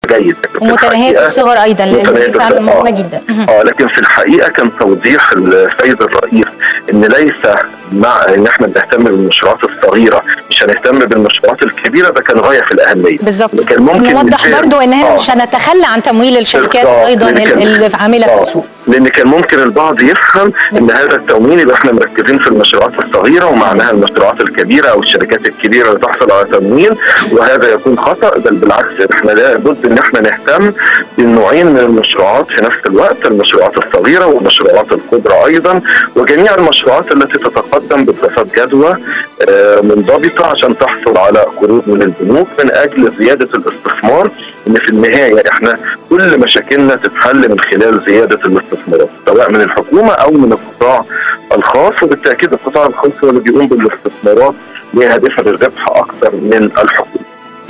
جيد ومتناهيه الصغر ايضا لان فعلا مهمه جدا اه لكن في الحقيقه كان توضيح السيد الرئيس ان ليس مع ان احنا بنهتم بالمشروعات الصغيره مش هنهتم بالمشروعات الكبيره ده كان غايه في الاهميه بالظبط كان ممكن نوضح برضو ان احنا مش هنتخلى عن تمويل الشركات ايضا اللي عامله في السوق لان كان ممكن البعض يفهم ان هذا التمويل يبقى احنا مركزين في المشروعات الصغيره ومعناها المشروعات الكبيره او الشركات الكبيره اللي تحصل على تمويل وهذا يكون خطا بل بالعكس احنا لابد ان احنا نهتم بالنوعين من المشروعات في نفس الوقت المشروعات الصغيره والمشروعات الكبرى ايضا وجميع المشروعات التي تتقدم بدراسات جدوى منضبطه عشان تحصل على قروض من البنوك من اجل زياده الاستثمار ان في النهايه احنا كل مشاكلنا تتحل من خلال زياده الاستثمارات سواء من الحكومه او من القطاع الخاص وبالتاكيد القطاع الخاص هو اللي بيقوم بالاستثمارات لهدفها الربح اكثر من الحكومه.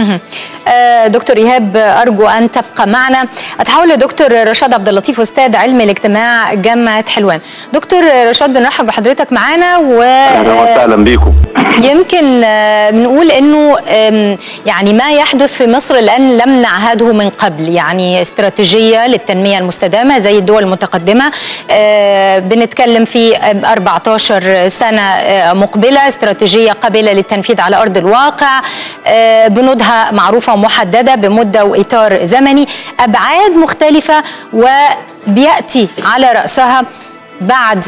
دكتور ايهاب ارجو ان تبقى معنا اتحول لدكتور رشاد عبد اللطيف استاذ علم الاجتماع جامعه حلوان دكتور رشاد بنرحب بحضرتك معانا و اهلا وسهلا بيكم يمكن بنقول انه يعني ما يحدث في مصر الان لم نعهده من قبل يعني استراتيجيه للتنميه المستدامه زي الدول المتقدمه بنتكلم في 14 سنه مقبله استراتيجيه قابله للتنفيذ على ارض الواقع بنودها معروفه ومحدده بمده واطار زمني ابعاد مختلفه وبياتي على راسها بعد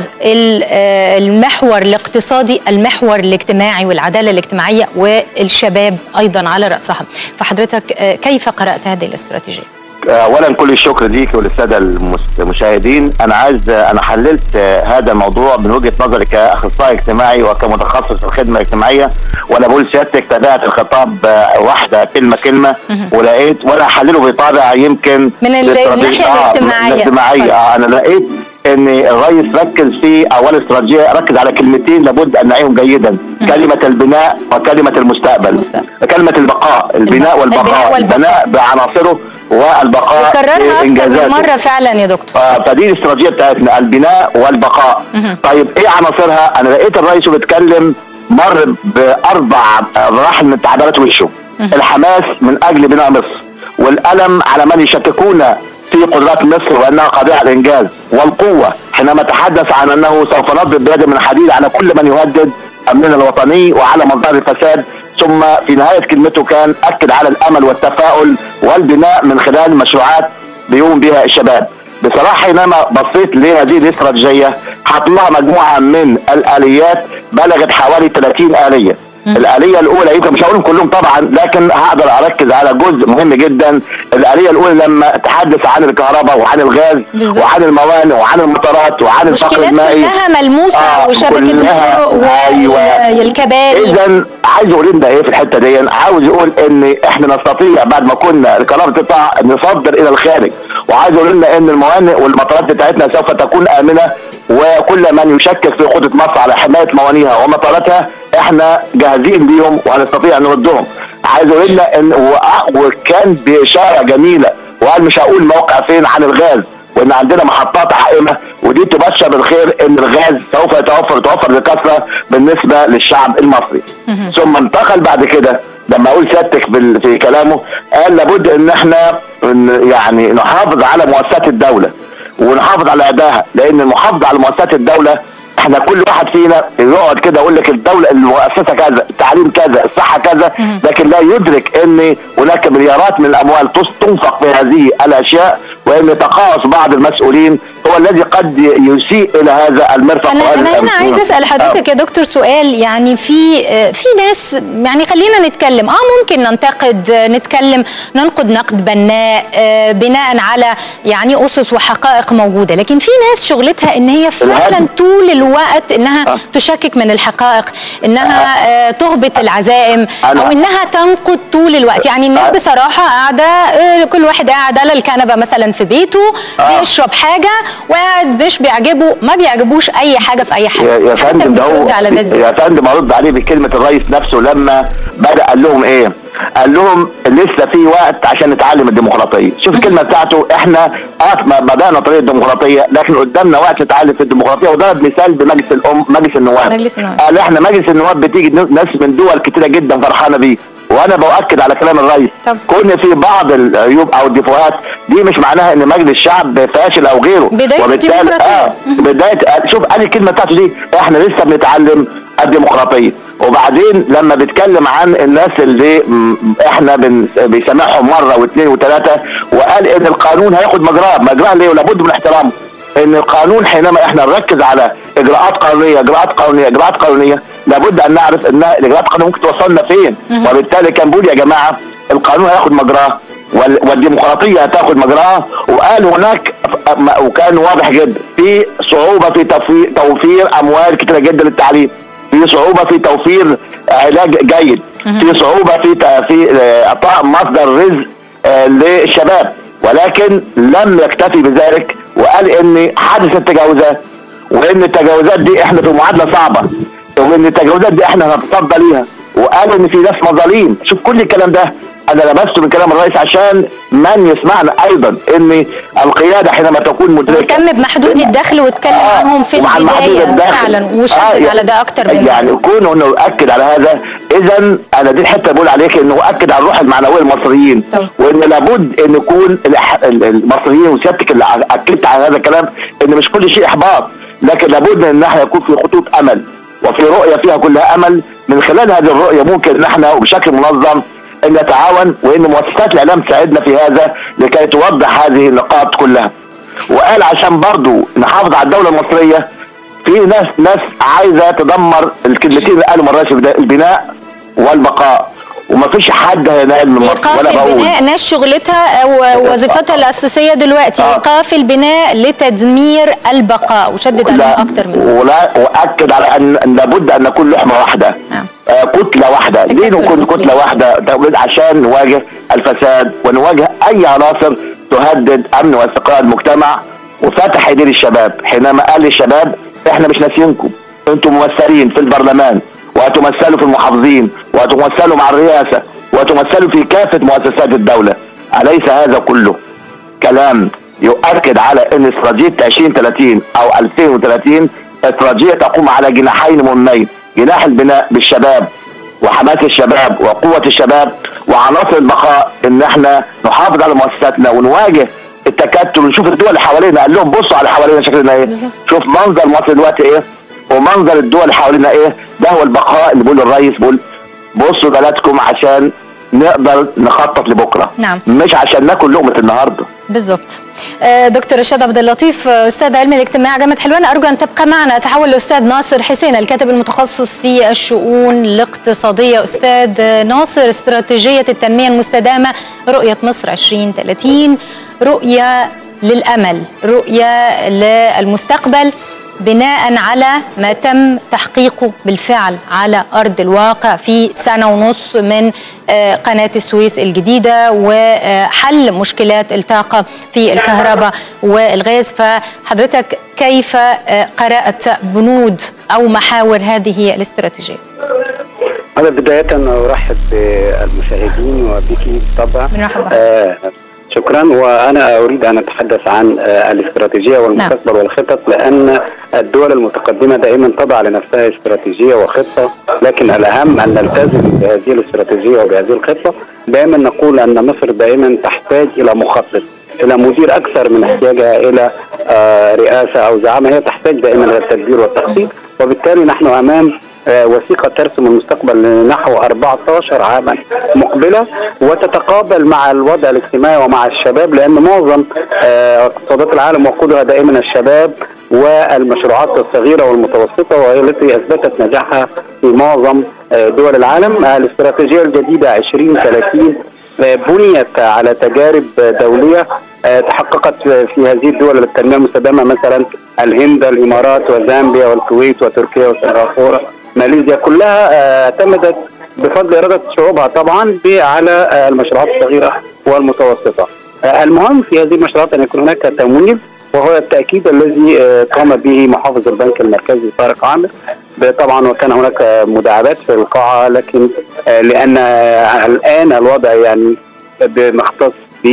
المحور الاقتصادي المحور الاجتماعي والعداله الاجتماعيه والشباب ايضا على راسها فحضرتك كيف قرات هذه الاستراتيجيه اولا كل الشكر ليك وللساده المشاهدين انا عايز انا حللت هذا الموضوع من وجهه نظري كاخصائي اجتماعي وكمتخصص في الخدمه الاجتماعيه وانا بقول سيادتك تابعت الخطاب واحده كلمه كلمه ولقيت وانا احلله بطابع يمكن من الناحيه الاجتماعيه الاجتماعيه اه انا لقيت ان الرئيس ركز في اول استراتيجيه ركز على كلمتين لابد ان نعيهم جيدا كلمه البناء وكلمه المستقبل, المستقبل. كلمه البقاء البناء والبقاء البناء, والبقاء. البناء بعناصره والبقاء وكررها اكثر من مره فعلا يا دكتور فدي الاستراتيجيه بتاعتنا البناء والبقاء طيب ايه عناصرها انا لقيت الرئيس بيتكلم مر باربع مراحل من تعبيرات وشه الحماس من اجل بناء مصر والالم على من يشككون في قدرات مصر وانها قادره على الانجاز والقوه حينما تحدث عن انه سوف نضرب بيد من حديد على كل من يهدد امننا الوطني وعلى مظاهر الفساد ثم في نهايه كلمته كان اكد على الامل والتفاؤل والبناء من خلال مشروعات بيقوم بها الشباب بصراحه حينما بصيت لهذه الاستراتيجيه حط لها مجموعه من الاليات بلغت حوالي 30 اليه الآلية الأولى يمكن مش هقولهم كلهم طبعا لكن هقدر أركز على جزء مهم جدا الآلية الأولى لما تحدث عن الكهرباء وعن الغاز بالزبط. وعن الموانئ وعن المطارات وعن الفقر المائي كلها ملموسة آه وشبكة الطرق أيوة والكباري إذا عايز أقول لنا إيه في الحتة دي عاوز يقول إن إحنا نستطيع بعد ما كنا الكهرباء تقطع نصدر إلى الخارج وعايز أقول لنا إن الموانئ والمطارات بتاعتنا سوف تكون آمنة وكل من يشكك في قدره مصر على حمايه موانئها ومطاراتها احنا جاهزين ليهم وهنستطيع ان نردهم عايز اقول لنا ان وكان باشاره جميله وقال مش هقول موقع فين عن الغاز وان عندنا محطات حائمه ودي تبشر بالخير ان الغاز سوف يتوفر يتوفر بكثره بالنسبه للشعب المصري ثم انتقل بعد كده لما اقول سيادتك في كلامه قال لابد ان احنا يعني نحافظ على مؤسسات الدوله ونحافظ على ادائها لان المحافظه على مؤسسات الدوله احنا كل واحد فينا يقعد كده يقول لك الدوله المؤسسه كذا التعليم كذا الصحه كذا لكن لا يدرك ان هناك مليارات من الاموال تنفق في هذه الاشياء وان تقاعس بعض المسؤولين هو الذي قد يسيء الى هذا المرفق انا انا هنا عايز اسال حضرتك يا دكتور سؤال يعني في في ناس يعني خلينا نتكلم اه ممكن ننتقد نتكلم ننقد نقد بناء بناء على يعني اسس وحقائق موجوده لكن في ناس شغلتها ان هي فعلا طول الوقت انها آه. تشكك من الحقائق انها آه. تهبط العزائم او انها تنقد طول الوقت يعني الناس بصراحه قاعده كل واحد قاعد على الكنبه مثلا في بيته آه. بيشرب حاجه وقاعد مش بيعجبه ما بيعجبوش اي حاجه في اي حاجه يا فندم ده هو يا فندم ارد عليه بكلمه الرئيس نفسه لما بدا قال لهم ايه قال لهم لسه في وقت عشان نتعلم الديمقراطيه شوف الكلمه بتاعته احنا اه بدانا طريق الديمقراطيه لكن قدامنا وقت نتعلم في الديمقراطيه وضرب مثال بمجلس الام مجلس النواب مجلس النواب قال احنا مجلس النواب بتيجي ناس من دول كتيره جدا فرحانه بيه وانا باكد على كلام الرئيس طب. كون في بعض العيوب او الديفوهات دي مش معناها ان مجلس الشعب فاشل او غيره بداية وبالتالي الديمقراطية. اه بدايه آه، شوف انا الكلمه بتاعته دي احنا لسه بنتعلم الديمقراطيه وبعدين لما بيتكلم عن الناس اللي م- احنا بن بيسامحهم مره واثنين وثلاثه وقال ان القانون هياخد مجراه مجراه ليه ولابد من احترامه ان القانون حينما احنا نركز على اجراءات قانونيه اجراءات قانونيه اجراءات قانونيه لابد ان نعرف ان الاجراءات القانونيه ممكن توصلنا فين وبالتالي كان بيقول يا جماعه القانون هياخد مجراه وال- والديمقراطيه هتاخد مجراها وقال هناك ف- م- وكان واضح جدا في صعوبه في توفير, توفير اموال كتيره جدا للتعليم في صعوبه في توفير علاج جيد في صعوبه في ت- في آه، اعطاء مصدر رزق آه، للشباب ولكن لم يكتفي بذلك وقال ان حدث التجاوزات وان التجاوزات دي احنا في معادله صعبه وان التجاوزات دي احنا هنتصدى ليها وقال ان في ناس مظاليم شوف كل الكلام ده انا لمسته من كلام الرئيس عشان من يسمعنا ايضا ان القياده حينما تكون مدركه واهتم بمحدودي الدخل واتكلم آه، عنهم في وعن محدود البدايه الدخل. فعلا وشدد آه، على ده اكتر من يعني كونه انه يؤكد على هذا اذا انا دي الحته بقول عليك انه يؤكد على الروح المعنويه للمصريين طبعا. وان لابد ان يكون الإح- ال- المصريين وسيادتك اللي اكدت على هذا الكلام ان مش كل شيء احباط لكن لابد ان احنا يكون في خطوط امل وفي رؤيه فيها كلها امل من خلال هذه الرؤيه ممكن ان احنا وبشكل منظم ان نتعاون وان مؤسسات الاعلام تساعدنا في هذا لكي توضح هذه النقاط كلها وقال عشان برضو نحافظ على الدوله المصريه في ناس ناس عايزه تدمر الكلمتين اللي قالوا مرات في البداية، البناء والبقاء وما فيش حد هينال من مصر ايقاف ولا بقول البناء ناس شغلتها او وظيفتها الاساسيه دلوقتي آه. ايقاف البناء لتدمير البقاء وشدد عليهم لا اكتر من ولا واكد على ان أن لابد ان نكون لحمه واحده نعم. آه كتله واحده ليه تكتل نكون المصريين. كتله واحده ده عشان نواجه الفساد ونواجه اي عناصر تهدد امن واستقرار المجتمع وفتح ايدين الشباب حينما قال للشباب احنا مش ناسيينكم انتم ممثلين في البرلمان وهتمثلوا في المحافظين وهتمثلوا مع الرئاسه وهتمثلوا في كافه مؤسسات الدوله اليس هذا كله كلام يؤكد على ان استراتيجيه 2030 او 2030 استراتيجيه تقوم على جناحين مهمين جناح البناء بالشباب وحماس الشباب وقوه الشباب وعناصر البقاء ان احنا نحافظ على مؤسساتنا ونواجه التكتل ونشوف الدول اللي حوالينا قال لهم بصوا على حوالينا شكلنا ايه بالظبط. شوف منظر مصر دلوقتي ايه ومنظر الدول اللي حوالينا ايه ده هو البقاء اللي بيقوله الرئيس بيقول بصوا بلدكم عشان نقدر نخطط لبكره نعم. مش عشان ناكل لقمه النهارده بالضبط آه، دكتور رشاد عبد اللطيف آه، استاذ علم الاجتماع جامعه حلوان ارجو ان تبقى معنا تحول الاستاذ ناصر حسين الكاتب المتخصص في الشؤون الاقتصاديه استاذ آه، ناصر استراتيجيه التنميه المستدامه رؤيه مصر 2030 رؤيه للامل رؤيه للمستقبل بناء على ما تم تحقيقه بالفعل على ارض الواقع في سنه ونص من آه، قناه السويس الجديده وحل مشكلات الطاقه في الكهرباء والغاز فحضرتك كيف آه، قرات بنود او محاور هذه الاستراتيجيه؟ أنا بداية أرحب بالمشاهدين وبك طبعا مرحبا. آه شكرا وأنا أريد أن أتحدث عن آه الاستراتيجية والمستقبل والخطط لأن الدول المتقدمة دائما تضع لنفسها استراتيجية وخطة لكن الأهم أن نلتزم بهذه الاستراتيجية وبهذه الخطة دائما نقول أن مصر دائما تحتاج إلى مخطط إلى مدير أكثر من احتياجها إلى آه رئاسة أو زعامة هي تحتاج دائما إلى التدبير والتخطيط وبالتالي نحن أمام آه، وثيقة ترسم المستقبل لنحو 14 عاما مقبلة وتتقابل مع الوضع الاجتماعي ومع الشباب لأن معظم آه، اقتصادات العالم وقودها دائما الشباب والمشروعات الصغيرة والمتوسطة وهي التي أثبتت نجاحها في معظم آه، دول العالم آه، الاستراتيجية الجديدة 2030 آه، بنيت على تجارب آه، دولية آه، تحققت في هذه الدول التنمية المستدامة مثلا الهند الإمارات وزامبيا والكويت وتركيا وسنغافورة ماليزيا كلها آه، اعتمدت بفضل إرادة شعوبها طبعا ب- على آه، المشروعات الصغيرة والمتوسطة آه، المهم في هذه المشروعات أن يكون هناك تمويل وهو التأكيد الذي آه، قام به محافظ البنك المركزي طارق عامر ب- طبعا وكان هناك آه، مداعبات في القاعة لكن آه، لأن آه، الآن الوضع يعني بمختص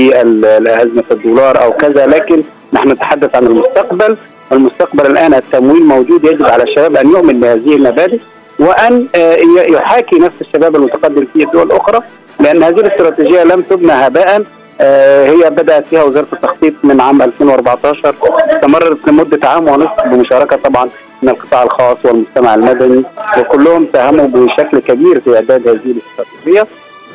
بأزمة الدولار أو كذا لكن نحن نتحدث عن المستقبل المستقبل الآن التمويل موجود يجب على الشباب أن يؤمن بهذه المبادئ وان يحاكي نفس الشباب المتقدم في الدول الاخرى لان هذه الاستراتيجيه لم تبنى هباء هي بدات فيها وزاره التخطيط من عام 2014 استمرت لمده عام ونصف بمشاركه طبعا من القطاع الخاص والمجتمع المدني وكلهم ساهموا بشكل كبير في اعداد هذه الاستراتيجيه.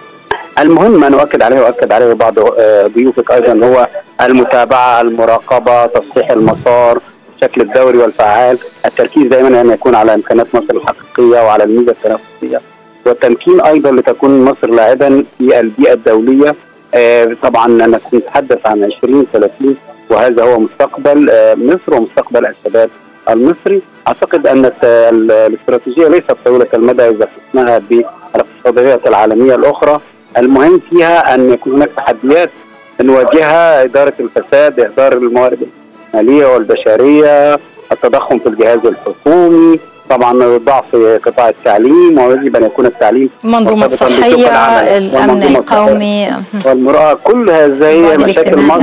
المهم ما نؤكد عليه واكد عليه بعض ضيوفك ايضا هو المتابعه، المراقبه، تصحيح المسار، الشكل الدوري والفعال، التركيز دائما ان يكون على امكانيات مصر الحقيقيه وعلى الميزه التنافسيه والتمكين ايضا لتكون مصر لاعبا في البيئه الدوليه آه طبعا انا كنت اتحدث عن 2030 وهذا هو مستقبل آه مصر ومستقبل الشباب المصري اعتقد ان الاستراتيجيه ليست طويله المدى اذا قسناها بالاقتصاديات العالميه الاخرى المهم فيها ان يكون هناك تحديات نواجهها اداره الفساد اداره الموارد الماليه والبشريه التضخم في الجهاز الحكومي طبعا ضعف قطاع التعليم ويجب ان يكون التعليم المنظومه الصحيه الامن القومي والمراه كل هذه مشاكل مصر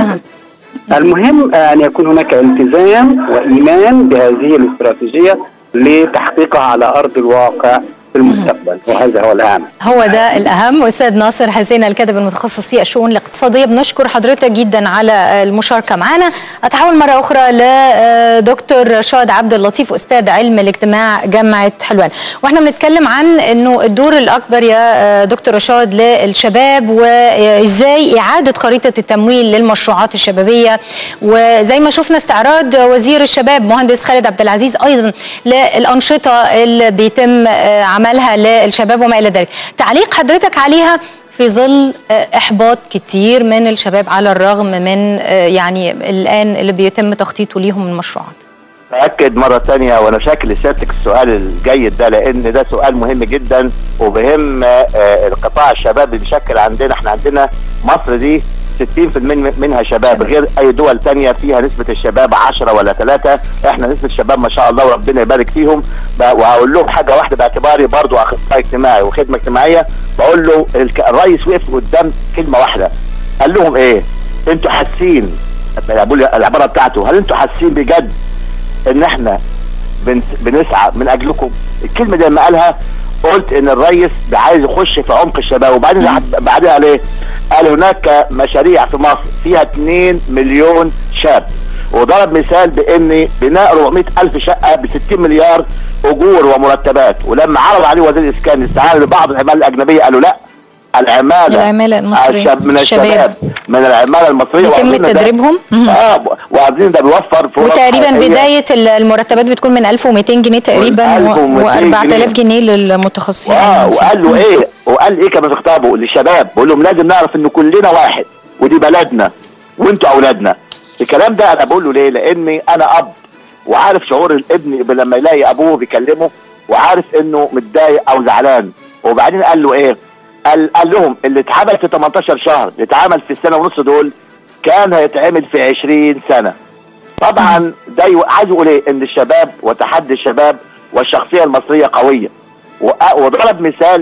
المهم ان يكون هناك التزام وايمان بهذه الاستراتيجيه لتحقيقها على ارض الواقع في المستقبل وهذا هو الاهم هو ده الاهم استاذ ناصر حسين الكاتب المتخصص في الشؤون الاقتصاديه بنشكر حضرتك جدا على المشاركه معنا اتحول مره اخرى لدكتور رشاد عبد اللطيف استاذ علم الاجتماع جامعه حلوان واحنا بنتكلم عن انه الدور الاكبر يا دكتور رشاد للشباب وازاي اعاده خريطه التمويل للمشروعات الشبابيه وزي ما شفنا استعراض وزير الشباب مهندس خالد عبد العزيز ايضا للانشطه اللي بيتم عملها للشباب وما الى ذلك تعليق حضرتك عليها في ظل احباط كتير من الشباب على الرغم من يعني الان اللي بيتم تخطيطه ليهم المشروعات أكد مرة ثانية وأنا شاكر لسيادتك السؤال الجيد ده لأن ده سؤال مهم جدا وبهم القطاع الشباب بشكل عندنا احنا عندنا مصر دي 60% منها شباب غير اي دول تانية فيها نسبة الشباب 10 ولا 3 احنا نسبة الشباب ما شاء الله وربنا يبارك فيهم وهقول لهم حاجة واحدة باعتباري برضو اخصائي اجتماعي وخدمة اجتماعية بقول له الرئيس وقف قدام كلمة واحدة قال لهم ايه انتوا حاسين العبارة بتاعته هل انتوا حاسين بجد ان احنا بنسعى من اجلكم الكلمة دي لما قالها قلت ان الرئيس عايز يخش في عمق الشباب وبعدين بعدين قال ايه؟ قال هناك مشاريع في مصر فيها 2 مليون شاب وضرب مثال بان بناء 400 الف شقه ب 60 مليار اجور ومرتبات ولما عرض عليه وزير الاسكان الاستعانه لبعض العماله الاجنبيه قالوا لا العماله العماله المصريه من الشباب من العماله المصريه يتم تدريبهم اه وعايزين ده بيوفر فرص وتقريبا بدايه المرتبات بتكون من 1200 جنيه تقريبا و4000 جنيه للمتخصصين اه وقال له ايه وقال ايه كما في خطابه للشباب بقول لهم لازم نعرف ان كلنا واحد ودي بلدنا وانتوا اولادنا الكلام ده انا بقوله ليه لاني انا اب وعارف شعور الابن لما يلاقي ابوه بيكلمه وعارف انه متضايق او زعلان وبعدين قال له ايه قال, قال لهم اللي اتعمل في 18 شهر اللي اتعمل في السنه ونص دول كان هيتعمل في 20 سنه طبعا ده عايز يقول ايه ان الشباب وتحدي الشباب والشخصيه المصريه قويه وضرب مثال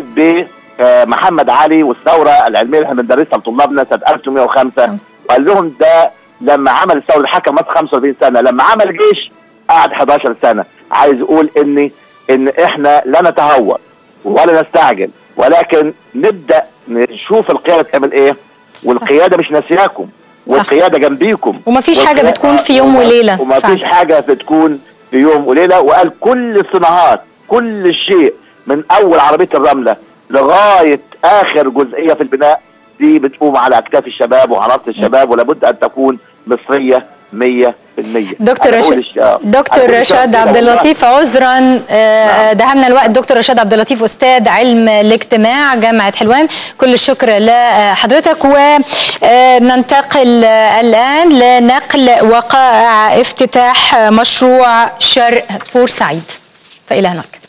بمحمد علي والثوره العلميه اللي احنا بندرسها لطلابنا سنه 1905 وقال لهم ده لما عمل الثوره الحكم مصر 45 سنه لما عمل جيش قعد 11 سنه عايز يقول ان ان احنا لا نتهور ولا نستعجل ولكن نبدا نشوف القياده تعمل ايه والقياده مش ناسياكم والقياده جنبيكم ومفيش حاجه بتكون في يوم وليله ومفيش حاجه بتكون في يوم وليله وقال كل الصناعات كل شيء من اول عربيه الرمله لغايه اخر جزئيه في البناء دي بتقوم على اكتاف الشباب وعناصر الشباب ولابد ان تكون مصريه 100% دكتور رشاد دكتور رشاد عبد اللطيف عذرا دهمنا الوقت دكتور رشاد عبد اللطيف استاذ علم الاجتماع جامعه حلوان كل الشكر لحضرتك وننتقل الان لنقل وقائع افتتاح مشروع شرق بورسعيد فالى هناك